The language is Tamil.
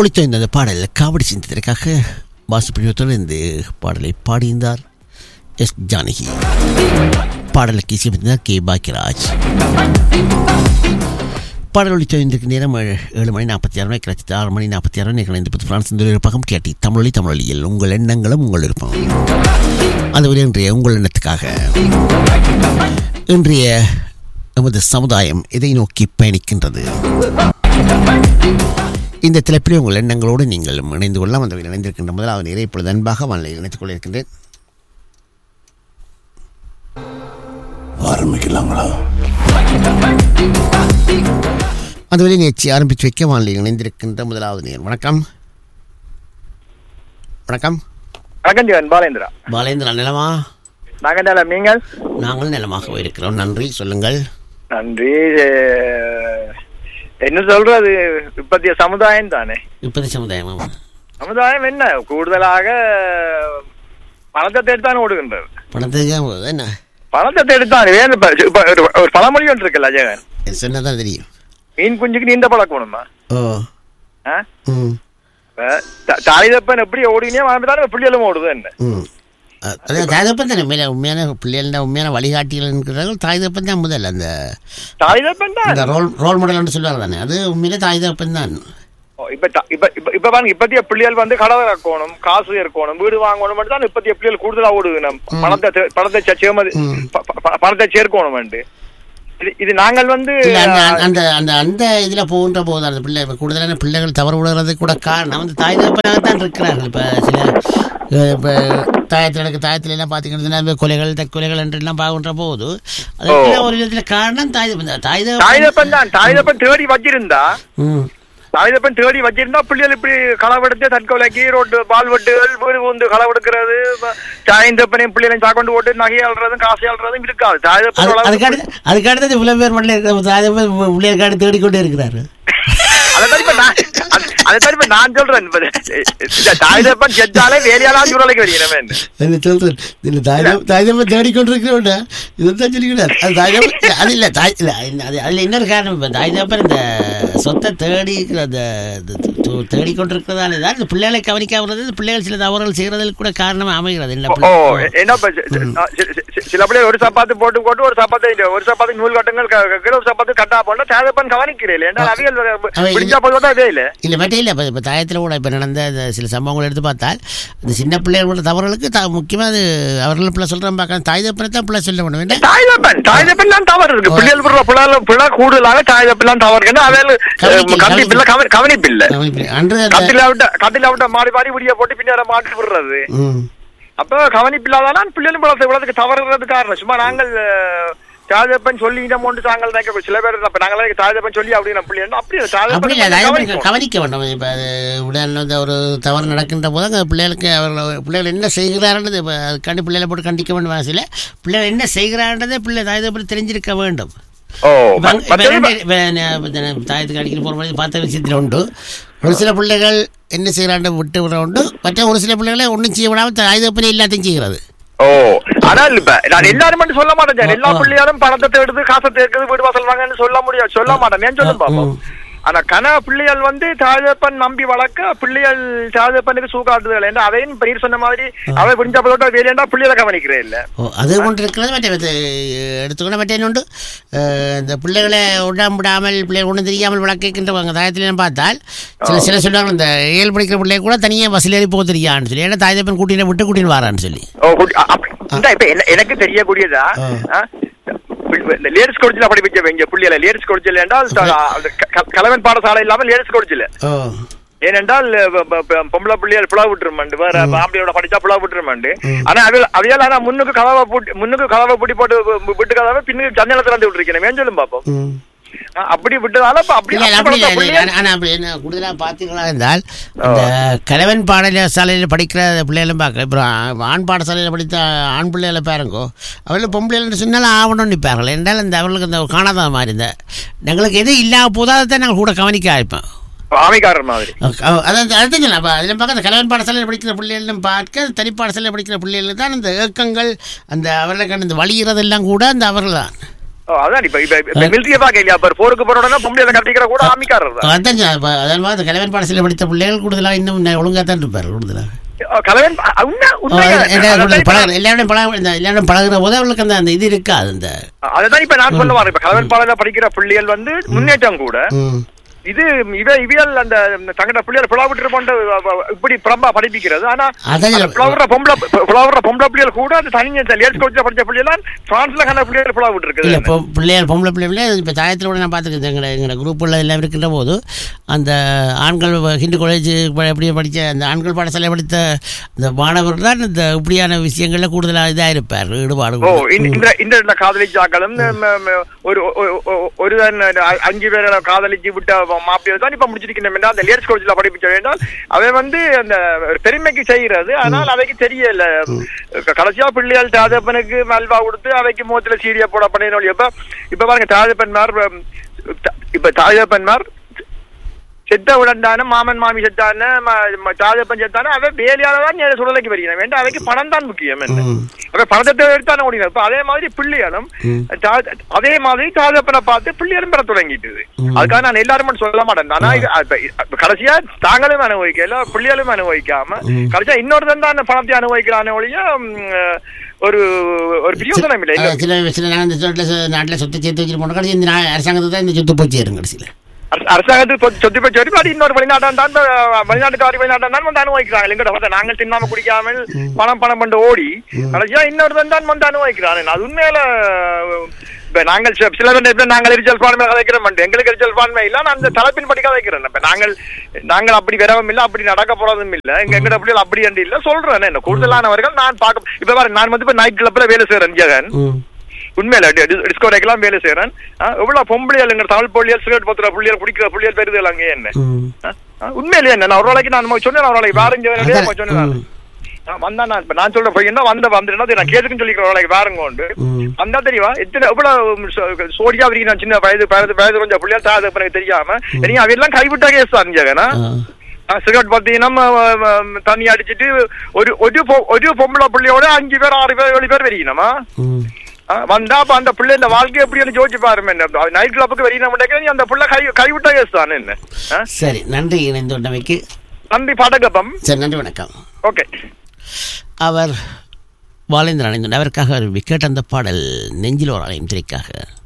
ஒழித்த இந்த பாடல் காவடி சிந்தத்திற்காக வாசுப்பிரியத்தோடு இந்த பாடலை பாடியிருந்தார் எஸ் ஜானகி பாடலுக்கு இசையமைத்தார் கே பாக்கியராஜ் பாடல் ஒழித்த இன்றைக்கு நேரம் ஏழு ஏழு மணி நாற்பத்தி ஆறு மணி கிடைச்சது ஆறு மணி நாற்பத்தி ஆறு மணி இணைந்து பத்து பிரான்ஸ் இந்த பக்கம் கேட்டி தமிழொலி தமிழொலியில் உங்கள் எண்ணங்களும் உங்கள் விருப்பம் அதுவரை இன்றைய உங்கள் எண்ணத்துக்காக இன்றைய நமது சமுதாயம் எதை நோக்கி பயணிக்கின்றது இந்த தலைப்பிலே உங்கள் எண்ணங்களோடு நீங்கள் இணைந்து கொள்ளலாம் அந்த இணைந்திருக்கின்ற முதலாவது நேரை இப்பொழுது அன்பாக வானிலை இணைத்துக் கொண்டிருக்கின்றேன் ஆரம்பிக்கலாங்களா அந்த வழி நிகழ்ச்சி ஆரம்பித்து வைக்க வானிலை இணைந்திருக்கின்ற முதலாவது நேர் வணக்கம் வணக்கம் வணக்கம் ஜீவன் பாலேந்திரா பாலேந்திரா நிலமா நாங்கள் நலம் நீங்கள் நாங்கள் நிலமாக இருக்கிறோம் நன்றி சொல்லுங்கள் நன்றி அஹ், என்ன சொல்றது இப்பத்திய சமுதாயம் தானே இப்போது சமுதாயம் சமுதாயம் என்ன கூடுதலாக பணத்தை தேடித்தான் ஓடுகின்றது பணத்துக்கு என்ன பணத்தை தேடித்தான் வேணும் இப்ப இப்ப ஒரு ஒரு பழமொழி ஒன்று இருக்குல்ல ஜெகன் சொன்னதான் தெரியும் மீன் குஞ்சுக்கு நீந்த பழக்கணுமா ஓ ஆ? ம் இப்ப த- தாய் தப்பன் எப்படி ஓடுனே தானே பிள்ளைகளும் ஓடுது என்ன ம் அ- அதான் தாய் தப்பன் தானே உண்மையில உண்மையான பிள்ளைகள உண்மையான வழிகாட்டிகள் இருக்கிறார்கள் தாய் தப்பன் தான் முதல் அந்த தாய் தப்பன் தான் இந்த ரோல் ரோல் மாடல்னு சொல்லுவாங்க தானே அது உண்மையிலே தாய் தப்பன் தான் ஓ, இப்ப த- இப்ப இப்ப இப்ப பாருங்க இப்பத்திய பிள்ளைகள் வந்து கடை இறக்கணும் காசு இருக்கணும் வீடு வாங்கணும் மட்டும் தான் இப்பத்திய பிள்ளைகள் கூடுதலா ஓடுது நம்ம பணத்தை தே- பணத்தை சே- சேமதி ம். ப- ப- பணத்தை சேர்க்கணும் இது இது நாங்கள் வந்து இல்ல அந்த அந்த அந்த அந்த இதுல போகின்ற போது அந்த பிள்ளை கூடுதலான பிள்ளைகள் தவறு விடுறதுக்கு கூட காரணம் அந்த தாய் தகப்பனாகத்தான் இருக்கிறார்கள் இப்ப சில அஹ், இப்ப தாயத்தில் எனக்கு தாயத்துல எல்லாம் பார்த்தீங்கன்னா இந்த கொலைகள் தற்கொலைகள் என்றெல்லாம் பார்க்கின்ற போது அதுக்கெல்லாம் ஒரு விதத்துல காரணம் தாய் தகப்பன் தாய் தாய் தகப்பன் தப்பன் தான் தாய் தப்பன் தேடி வச்சிருந்தா ம் தாய் தப்பன் தேடி வச்சிருந்தா பிள்ளைகள் இப்படி களவெடுத்து தற்கொலைக்கு ரோட்டு பால் வெட்டுகள் வீடு வந்து களவெடுக்கிறது தாய் தப்பனையும் பிள்ளைகளையும் சாக்கொண்டு போட்டு நகை அல்றதும் காசை அல்றதும் இருக்காது தாய் அது தப்பன் அதுக்கு அடுத்து அதுக்கு அடுத்தது புலம்பெயர் மண்ணில் இருக்கிற தாய் தகப்பன் பிள்ளைகளுக்காக தேடிக்கொண்டே இருக்கிறாரு அதைத்தான் இப்ப நான் அது- அதைத்தான் இப்ப நான் சொல்றேன் இப்ப இந்த தாய் தப்பன் செத்தாலே வேலையாலாம் சுரலைக்கு வருகிறவன் என்ன சொல்றேன் இல்ல தாய் தாய்தப்ப தேடிக்கொண்டிருக்கிறோட இதைத்தான் சொல்லிக்கிறார் அது தாய்தப்ப அது இல்ல தாய் இல்ல இன்ன- அது அதுல இன்னொரு காரணம் இப்போ தாய்தப்பன் இந்த சொத்தை தேடி அந்த இது து- தேடிக்கொண்டிருக்கிறதால தான் இந்த பிள்ளைகளை கவனிக்காமல் இந்த பிள்ளைகள் சில தவறுகள் செய்யறதுக்கு கூட காரணமா அமைகிறது என்ன ஓ பிள்ளை- என்ன இப்ப சி- சி- சி- சி- சில பிள்ளை ஒரு சப்பாத்து போட்டு போட்டு ஒரு சப்பாத்து இந்த ஒரு சப்பாத்து நூல் கட்டுங்கள் க- க- கீழே ஒரு சப்பாத்து கட்டா போனா தேவைப்பன் கவனிக்கிறேன் ஏன்னா அவியல் அவன் பிடிச்சா போதும் அதே இல்ல இல்ல மட்டும் இல்லை இப்போ இப்போ தாயத்தில் கூட இப்போ நடந்த இந்த சில சம்பவங்கள் எடுத்து பார்த்தால் இந்த சின்ன பிள்ளைகளோட தவறுகளுக்கு த முக்கியமாக அது அவர்கள் பிள்ளை சொல்கிறேன் பார்க்க தாய் தப்பனை தான் பிள்ளை சொல்ல வேண்டும் என்ன தாய் தப்பன் தாய் தப்பன் தான் தவறு இருக்கு பிள்ளைகள் விடுற பிள்ளை பிள்ளை கூடுதலாக தாய் தப்பன் தான் தவறு ஏன்னா அவையில் கவனிக்கல, கவனிப்பில்லை கவனி கவனிப்பில்லை அன்று அந்த- கட்டில விட்ட கட்டில விட்ட மாறி மாறி விடிய போட்டு பின்னால மாட்டி விடுறது ம் அப்ப கவனிப்பில்லாதான் பிள்ளைகளும் பிள்ளை இவ்வளவுக்கு தவறுறது காரணம் சும்மா நாங்கள் தாஜப்பன் சொல்லி இந்த தாங்கள் நினைக்க சில பேர் அப்ப நாங்கள் தாஜப்பன் சொல்லி அப்படி நம்ம பிள்ளை அப்படி அப்படி இல்லை தாஜப்பன் தயவு கவனிக்கும். கவனிக்க வேண்டும் இப்போ அது உடல் வந்து ஒரு தவறு நடக்கின்ற போது அங்கே பிள்ளைகளுக்கு அவர்கள் பிள்ளைகள் என்ன செய்கிறாருன்றது இப்போ அதுக்காண்டி பிள்ளைகளை போட்டு கண்டிக்க வேண்டும் அவசியம் பிள்ளைகள் என்ன செய்கிறான்றதே பிள்ளை தாய் தப்படி தெரிஞ்சிருக்க வேண்டும் ஓ இப்ப அங்க- இப்ப மற்றது ரெண்டு- இப்ப நான் இப்ப நான் தாயத்துக்கு அடிக்கிற போகிற மாதிரி பார்த்த விஷயத்தில் உண்டு ஒரு சில பிள்ளைகள் என்ன செய்கிறாண்டு விட்டு விட உண்டு மற்ற ஒரு சில பிள்ளைகளை ஒன்றும் செய்ய விடாமல் தாய் தப்பனே எல்லாத்தையும் செய்கிறது ஓ ஆனால் இப்ப நான் எல்லாரும் மட்டும் சொல்ல மாட்டேன் சார். எல்லா ஆ. பிள்ளையாரும் பணத்தை தேடுது காசை தேக்குது வீடு வாசல் வாங்கன்னு சொல்ல முடியாது சொல்ல மாட்டேன் ஏன் சொல்லும் பாப்போம் ஆனா கன பிள்ளைகள் வந்து தாஜப்பன் நம்பி வளர்க்க பிள்ளைகள் தாஜப்பனுக்கு சூக்காட்டுதல் என்று அதையும் பெரியர் சொன்ன மாதிரி அவன் பிடிச்சப்பதோட வேலையண்டா பிள்ளைகளை கவனிக்கிறே இல்ல ஓ அது கொண்டு இருக்கிறது மற்ற இது எடுத்துக்கொள்ள மற்றேன் உண்டு அஹ், இந்த பிள்ளைகளை உடம்பிடாமல் பிள்ளைகள் ஒன்றும் தெரியாமல் வளர்க்கின்றவங்க தாயத்தில் பார்த்தால் சில சில சொல்லுவாங்க இந்த ஏழு படிக்கிற பிள்ளைய கூட தனியாக பஸ்ஸில் ஏறி போக தெரியான்னு சொல்லி ஏன்னா தாய் தப்பன் கூட்டின விட்டு கூட்டின்னு வாரான்னு சொல்லி ஓ குடி- அ- அப்ப- இந்த இப்ப என்ன- எனக்கு தெரியக்கூடியதா ஆ. இந்த லேடிஸ் காலேஜ்ல படிப்பிச்ச இங்க புள்ளியில லேடிஸ் காலேஜ்ல என்றால் அந்த க- க- கலவன் பாடசாலை இல்லாமல் லேடிஸ் காலேஜ்ல ஓ ஏனென்றால் ப- ப- ப- பொம்பளை பிள்ளைகள் புலா விட்டுருமாண்டு வேற ஆம்பளையோட படிச்சா புலா விட்டுருமாண்டு ஆனா அவையில் அவையால் ஆனா முன்னுக்கு கதவை பூட்டி முன்னுக்கு கதவை பூட்டி போட்டு வி- விட்டு கதவை பின்னுக்கு ஜன்னலை திறந்து விட்டுருக்கேன் ஏன் சொல்லும் பாப்போம் ம் ஆ, அப்படி விட்டதால இப்ப அப்படி இல்ல, இல்ல, அப்படி அப்படி இல்லை. வளர்த்த பிள்ளைகள் ஆனா- ஆனா அப்படி என்ன கூடுதலாக பார்த்தீங்களா என்றால் இந்த கலவன் பாடசாலையில் படிக்கிற பிள்ளைகளும் பார்க்க இப்போ ஆண் பாடசாலையில் படித்த ஆண் பிள்ளைகளை பாருங்கோ அவர்கள் பொம்பளைகள் சொன்னாலும் ஆவணம் நிற்பார்கள் என்றால் இந்த அவர்களுக்கு இந்த காணாத மாதிரி இந்த எங்களுக்கு எது இல்லாம போதோ அதை தான் நாங்கள் கூட கவனிக்க ஆரம்பிப்போம் ஆமைக்காரர் மாதிரி அதான் அதுதான் சொன்னேன் அப்போ அதில் பார்க்க அந்த கலவன் பாடசாலையில் படிக்கிற பிள்ளைகளும் பார்க்க தனி பாடசாலையில் படிக்கிற பிள்ளைகளுக்கு தான் அந்த ஏக்கங்கள் அந்த அவர்களுக்கு அந்த வழிகிறதெல்லாம் கூட அந்த அவர்கள் தான் ஓ, அதான் இப்ப இப்ப இப்ப மிலிட்டரிய பாக்க இல்லையா இப்ப போருக்கு போறோம்னா பொம்பளை கட்டிக்கிற கூட ஆமிக்காரர் தான் அதான் சொ- அப்ப அதன் மாதிரி கலைவன் பாடசியில் படித்த பிள்ளைகள் கூடுதலாக இன்னும் ஒழுங்காக தான் இருப்பார் கூடுதலாக கலவன் அ, உண்மை உண்மையா எல்லாரும் பழக எல்லாரும் பழக இந்த எல்லாரும் பழகுற போது அவளுக்கு அந்த அந்த இது இருக்காது அந்த அதுதான் இப்ப நான் சொல்ல வரேன் இப்ப கலவன் பாலையில படிக்கிற பிள்ளைகள் வந்து முன்னேற்றம் கூட ம். இது இவ இவியல் அந்த தங்கட பிள்ளைகள் புலாவிட்டு போன்ற இப்படி பிரம்பா படிப்பிக்கிறது ஆனா அதான் சொல்ல- புலவுற பொம்பளை புலவுற பொம்பளை பிள்ளைகள் கூட அது தனியாக லேட் கோச்சில் படிச்ச பிள்ளைகள் பிரான்ஸ்ல கண்ட பிள்ளைகள் புலாவிட்டு இல்லை இருக்குது இப்போ பிள்ளைகள் பொம்பளை பிள்ளைகளே இப்போ தாயத்தில் கூட நான் பார்த்துருக்கேன் எங்களை எங்களோட குரூப்பில் எல்லாம் இருக்கின்ற போது அந்த ஆண்கள் ஹிந்து காலேஜ் எப்படி படித்த அந்த ஆண்கள் பாடசாலை படித்த இந்த மாணவர் தான் இந்த இப்படியான விஷயங்களில் கூடுதலாக இதாக இருப்பார் ஈடுபாடு ஓ கொண்டு. இந்த- இந்த இந்த இந்த காதலிச்சாக்களும் ம- ம- ஒரு ஒ- ஒ- ஒரு தான் அ- அஞ்சு பேரை காதலிச்சு விட்ட மாப்பிள்ளை தான் இப்ப முடிச்சிருக்கணும் அந்த லேட்ஸ் காலேஜ்ல படிப்பிச்ச வேண்டாம் அவன் வந்து அந்த பெருமைக்கு செய்யறது ஆனால் அவைக்கு தெரியல க- கடைசியா பிள்ளைகள் தாதப்பனுக்கு மல்வா கொடுத்து அவைக்கு முகத்துல சீரிய போட பண்ணினோம் இப்ப இப்ப பாருங்க தாதப்பன்மார் இப்ப தாதப்பன்மார் செத்த உடன்தான மாமன் மாமி செத்தான தாதப்பன் செத்தான அவன் வேலையால தான் நீ சுடலைக்கு வருகிறேன் வேண்டாம் அவைக்கு பணம் தான் முக்கியம் என்ன ம். அப்ப பணத்தை எடுத்தானே ஓடினார் இப்ப அதே மாதிரி பிள்ளைகளும் ம். தா- அதே மாதிரி தாதப்பனை பார்த்து பிள்ளைகளும் பெற தொடங்கிட்டுது ம். அதுக்காக நான் எல்லாரும் சொல்ல மாட்டேன் ஆனா இது- அப்ப- அப்ப கடைசியா தாங்களும் அனுபவிக்கல பிள்ளைகளும் அனுபவிக்காம ம். கடைசியா இன்னொருத்தன் தான் அந்த பணத்தை அனுபவிக்கிறானே ஒழிய ம், ஒரு ஒரு பிரியோசனம் இல்லை அஹ் சில சில நாங்கள் இந்த நாட்டில் நாட்டில் சொத்து சேர்த்து வச்சுட்டு போன கடைசி இந்த நா- அரசாங்கத்துக்கு தான் இந்த சொத்து போய் சேரும் கடைசியில் அரச- அரசாங்கத்துக்கு சொத்து- சொத்து போய் சொல்லி அது இன்னொரு வெளிநாட்டம் தான் இப்ப வெளிநாட்டுக்காரி வெளிநாட்டம் தான் வந்து அனுபவிக்கிறாங்க எங்கிட்ட வந்து நாங்கள் தின்னாம குடிக்காமல் பணம் பணம் பண்ணி ஓடி கடைசியா இன்னொருத்தன் தான் வந்து அனுபவிக்கிறான் அது உண்மையில இப்ப நாங்கள் சில சில பேர் இப்ப நாங்கள் எரிச்சல் பான்மை கதைக்கிறோம் எங்களுக்கு எரிச்சல் பான்மை இல்ல நான் அந்த தலைப்பின் படி கதைக்கிறேன் இப்ப நாங்கள் நாங்கள் அப்படி வரவும் இல்ல அப்படி நடக்க போறதும் இல்ல எங்க எங்கட பிள்ளைகள் அப்படி என்று இல்ல சொல்றேன் என்ன கூடுதலானவர்கள் நான் பார்க்க இப்ப பாரு நான் வந்து இப்ப நைட் கிளப்ல வேலை செய்யறேன் ஜெகன் ம் உண்மையில டிஸ்கோடெக்கெல்லாம் வேலை செய்யறேன் ஆ, எவ்வளவு பொம்பளைகள் எங்க தமிழ் பொள்ளியல் சிகரெட் பத்துற புள்ளியல் குடிக்கிற புள்ளியல் பெருதுகள் அங்கே என்ன ம் ஆ, ஆ, உண்மையிலேயே என்ன நான் ஒரு நாளைக்கு நான் சொன்னேன் ஒரு நாளைக்கு வேற இங்க அதான், சொன்னேன் நான். ம். ஆ, வந்தா நான் இப்ப நான் சொல்ற பையன் வந்த வந்துட்டு நான் கேட்டுக்குன்னு சொல்லிக்கிறேன் ஒரு நாளைக்கு வேறங்க உண்டு ம் வந்தா தெரியுமா எத்தனை எவ்வளவு சோ- சோடியா வரைக்கும் நான் சின்ன வயது வயது வயது கொஞ்சம் புள்ளியால் தாது எனக்கு தெரியாம நீங்க அவையெல்லாம் கைவிட்டா கேஸ் தான் ஜெகனா ஆ சிகரெட் பார்த்தீங்கன்னா ம- ம- தண்ணி அடிச்சிட்டு ஒரு ஒரு பொ- ஒரு பொம்பளை பிள்ளையோட அஞ்சு பேர் ஆறு பேர் ஏழு பேர் வரீங்கம்மா ம் ஆ, வந்தா அப்ப அந்த பிள்ளை இந்த வாழ்க்கை எப்படின்னு ஜோதிச்சு பாருமே நைட் கிளப்புக்கு வெளியே நீ அந்த பிள்ளை கை கைவிட்ட கேஸ் தானே என்ன ஆ? சரி நன்றி இணைந்து கொண்டமைக்கு நன்றி படகப்பம் சரி நன்றி வணக்கம் ஓகே அவர் பாலேந்திரன் அணிந்துள்ள அவருக்காக ஒரு விக்கெட் அந்த பாடல் நெஞ்சில் ஒரு அலையும் திரைக்காக